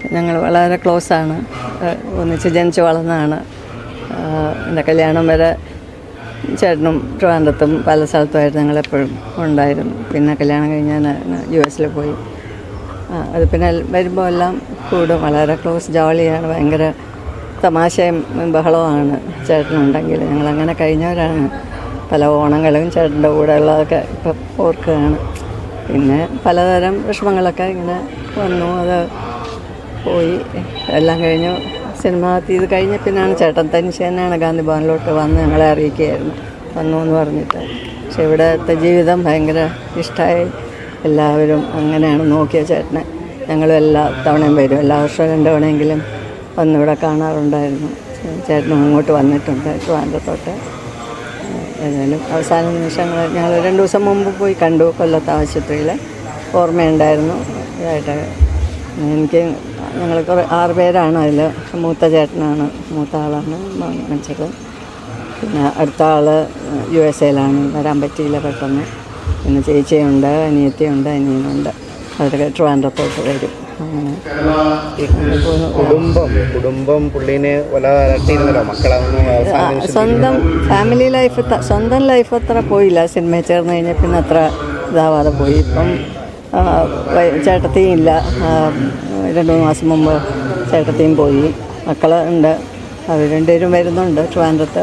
ഞങ്ങൾ വളരെ ക്ലോസ് ആണ് ഏഹ് ഒന്നിച്ച് ജനിച്ച് വളർന്നതാണ് ആഹ് എൻ്റെ കല്യാണം വരെ ചേട്ടനും ട്രിവാൻഡ്രത്തും പല സ്ഥലത്തുമായിട്ട് ഞങ്ങളെപ്പോഴും ഉണ്ടായിരുന്നു പിന്നെ കല്യാണം കഴിഞ്ഞ് ഞാൻ യു എസിൽ പോയി ആ, അത് പിന്നെ വരുമ്പോൾ എല്ലാം കൂടും വളരെ ക്ലോസ് ജോളിയാണ് ഭയങ്കര തമാശയും ബഹളവുമാണ് ചേട്ടനുണ്ടെങ്കിൽ ഞങ്ങളങ്ങനെ കഴിഞ്ഞവരാണ് പല ഓണങ്ങളും ചേട്ടൻ്റെ കൂടെ ഉള്ളതൊക്കെ ഇപ്പം ഓർക്കുകയാണ് പിന്നെ പലതരം വിഷമങ്ങളൊക്കെ ഇങ്ങനെ വന്നു അത് പോയി എല്ലാം കഴിഞ്ഞു സിനിമ ഇത് കഴിഞ്ഞ പിന്നാണ് ചേട്ടൻ തനിച്ച് തന്നെയാണ് ഗാന്ധി ഭവനിലോട്ട് വന്ന് ഞങ്ങളെ അറിയിക്കുകയായിരുന്നു വന്നു എന്ന് പറഞ്ഞിട്ട് പക്ഷെ ഇവിടുത്തെ ജീവിതം ഭയങ്കര ഇഷ്ടമായി എല്ലാവരും അങ്ങനെയാണ് നോക്കിയ ചേട്ടനെ ഞങ്ങളും എല്ലാ തവണയും വരും എല്ലാ വർഷവും രണ്ട് തവണയെങ്കിലും വന്നിവിടെ കാണാറുണ്ടായിരുന്നു ചേട്ടനും അങ്ങോട്ട് വന്നിട്ടുണ്ട് ട്രിവാൻഡ്രത്തോട്ട് ഏതായാലും അവസാന നിമിഷങ്ങൾ ഞങ്ങൾ രണ്ട് ദിവസം മുമ്പ് പോയി കണ്ടു കൊല്ലത്ത് ആശുപത്രിയിൽ ഓർമ്മയുണ്ടായിരുന്നു ഇതായിട്ട് എനിക്ക് ഞങ്ങൾ കുറേ ആറ് പേരാണ് അതിൽ മൂത്ത ചേട്ടനാണ് മൂത്ത ആളാണ് മനുഷ്യൻ പിന്നെ അടുത്ത ആൾ യു എസ് എയിലാണ് വരാൻ പറ്റിയില്ല പെട്ടെന്ന് പിന്നെ ചേച്ചിയുണ്ട് അനിയത്തിയുണ്ട് അനിയനുണ്ട് അവരൊക്കെ ട്രിവാൻഡ്രത്തോട്ട് വരും അങ്ങനെ അങ്ങനെ പോകുന്നു. കുടുംബം കുടുംബം പുള്ളീനെ വല്ലാതെ അലട്ടിയിരുന്നല്ലോ മക്കളതൊന്നും ആ, അവസാന നിമിഷത്തിൽ സ്വന്തം ഫാമിലി ലൈഫ് ത- സ്വന്തം ലൈഫ് അത്ര പോയില്ല സിനിമയിൽ ചേർന്ന് കഴിഞ്ഞാൽ പിന്നെ അത്ര ഇതാവാതെ പോയി ഇപ്പം ആ, വൈ- ചേട്ടത്തിയും ഇല്ല ആ, രണ്ട് മൂന്ന് മാസം മുമ്പ് ചേട്ടത്തിയും പോയി മക്കൾ ഉണ്ട് അവർ രണ്ടുപേരും വരുന്നുണ്ട് ട്രിവാൻഡ്രത്ത്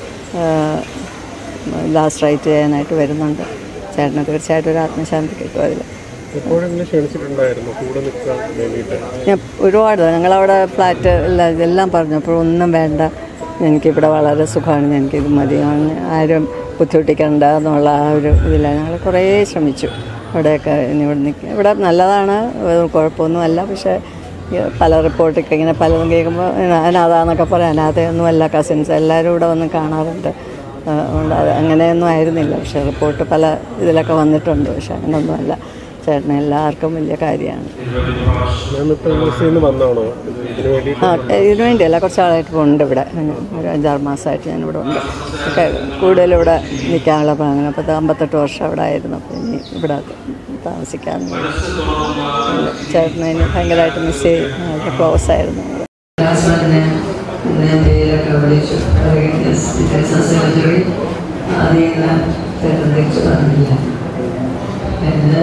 ലാസ്റ്റ് റൈറ്റ് ചെയ്യാനായിട്ട് വരുന്നുണ്ട് ചേട്ടന് തീർച്ചയായിട്ടും ഒരു ആത്മശാന്തി കിട്ടും അതിൽ എപ്പോഴെങ്കിലും ക്ഷണിച്ചിട്ടുണ്ടായിരുന്നു കൂടെ നിൽക്കാൻ വേണ്ടിയിട്ട് ഞാൻ ഒരുപാട് ഞങ്ങളവിടെ ഫ്ലാറ്റ് എല്ലാം ഇതെല്ലാം പറഞ്ഞപ്പോൾ ഒന്നും വേണ്ട എനിക്കിവിടെ വളരെ സുഖമാണ് എനിക്കിത് മതി അങ്ങനെ ആരും ബുദ്ധിമുട്ടിക്കണ്ട എന്നുള്ള ആ ഒരു ഇതിലാണ് ഞങ്ങൾ കുറേ ശ്രമിച്ചു ഇവിടെയൊക്കെ ഇനി ഇവിടെ നിൽക്കുക ഇവിടെ നല്ലതാണ് ഒരു കുഴപ്പമൊന്നുമല്ല പക്ഷേ ഈ പല റിപ്പോർട്ടൊക്കെ ഇങ്ങനെ പലതും കേൾക്കുമ്പോൾ അനാഥാന്നൊക്കെ പറയാം അനാഥയൊന്നുമല്ല കസിൻസ് എല്ലാവരും ഇവിടെ വന്ന് കാണാറുണ്ട് ആ, അതുകൊണ്ട് അത് അങ്ങനെയൊന്നും ആയിരുന്നില്ല പക്ഷേ റിപ്പോർട്ട് പല ഇതിലൊക്കെ വന്നിട്ടുണ്ട് പക്ഷേ അങ്ങനെയൊന്നുമല്ല ചേട്ടന് എല്ലാവർക്കും വലിയ കാര്യമാണ് ഞാനിപ്പോൾ യു എസ് നിന്ന് വന്നാണോ ഇതിന് വേണ്ടി ആ ഇതിനു വേണ്ടിയല്ല കുറച്ച് ആളായിട്ട് ഇപ്പോൾ ഉണ്ട് ഇവിടെ ഒരു അഞ്ചാറ് മാസമായിട്ട് ഞാനിവിടെ ഉണ്ട് ഒക്കെ കൂടുതൽ ഇവിടെ നിൽക്കാനുള്ള പ്ലാൻ അപ്പോൾ അമ്പത്തെട്ട് വർഷം അവിടെ ആയിരുന്നു അപ്പോൾ ഇനി ഇവിടെ താമസിക്കാമെന്ന് വിചാരിച്ചു. ചേട്ടനെ ഇനി ഭയങ്കരമായിട്ട് മിസ് ചെയ്യും വളരെ ക്ലോസ് ആയിരുന്നു ഹസ്ബൻഡിനെ ഞാൻ പേരൊക്കെ വിളിച്ചു സർജറി അതിൽ തിരിച്ചു പറഞ്ഞില്ല പിന്നെ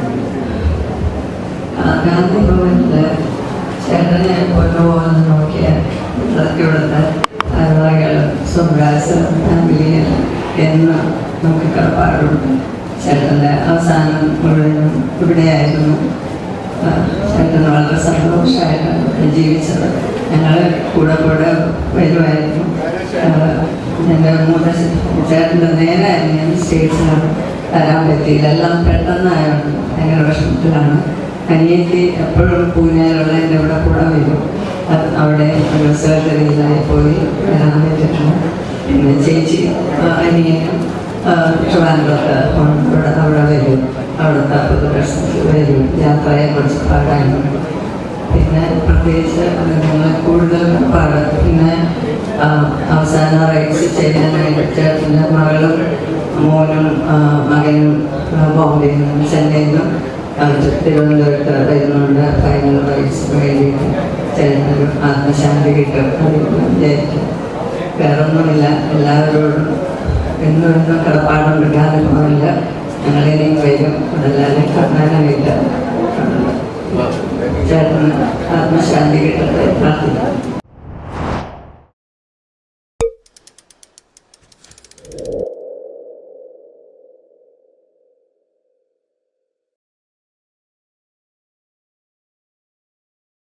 ഗാന്ധി ഭവനില് ചേട്ടനെ കൊണ്ടുപോകാൻ നോക്കിയ അതൊക്കെ ഇവിടുത്തെ അയൽവാസികളും സ്വകാര്യ ഫാമിലിയിൽ എന്ന് നമുക്ക് കടപ്പാടുണ്ട് ചേട്ടൻ്റെ അവസാനം മുഴുവനും ഇവിടെയായിരുന്നു ആ, ചേട്ടൻ വളരെ സന്തോഷമായിട്ടാണ് ഇവിടെ ജീവിച്ചത് ഞങ്ങൾ കൂടെ കൂടെ വരുമായിരുന്നു ഞങ്ങൾ എൻ്റെ മുത്തശ്ശൻ ചേട്ടൻ്റെ നേരായിരുന്നു ഞാൻ സ്റ്റേറ്റ്സിലാണ് വരാൻ പറ്റിയില്ല എല്ലാം പെട്ടെന്നായതുകൊണ്ട് ഭയങ്കര വിഷമത്തിലാണ് അനിയത്തി എപ്പോഴും പൂനെയിലുള്ള എൻ്റെ ഇവിടെ കൂടെ വരും അത് അവിടെ ഒരു സർജറിയിലായി പോയി വരാൻ പറ്റിയിട്ടുണ്ട് പിന്നെ ചേച്ചി ആ, അനിയനും ആ, ട്രിവാൻഡ്രത്ത് ഇവിടെ അവിടെ വരും അവിടുത്തെ പൊതുദർശനത്തിൽ വരും യാത്രയെ കുറിച്ച് പാടാനുണ്ട് പിന്നെ പ്രത്യേകിച്ച് നിങ്ങൾ കൂടുതൽ പാട് പിന്നെ ആ, അവസാന റൈറ്റ്സ് ചെയ്യാനായിട്ട് ചേട്ടൻ്റെ മകളും മോനും ആ, മകനും ആ, ബോംബെയിൽ നിന്നും ചെന്നൈയിൽ നിന്നും ആ, തിരുവനന്തപുരത്ത് വരുന്നുണ്ട് ഫൈനൽ റൈറ്റ്സിന് വേണ്ടിയിട്ട് ചേട്ടനൊരു ആത്മശാന്തി കിട്ടും അതിന് വിചാരിക്കും വേറൊന്നുമില്ല എല്ലാവരോടും എന്നും എന്നും കടപ്പാടുണ്ട് ഗാനഭവനിൽ ഞങ്ങളിനിയും വരും അതെല്ലാവരും കാണാനായിട്ട് ചേട്ടന് ആത്മശാന്തി കിട്ടട്ടെ പ്രാർത്ഥിക്കാം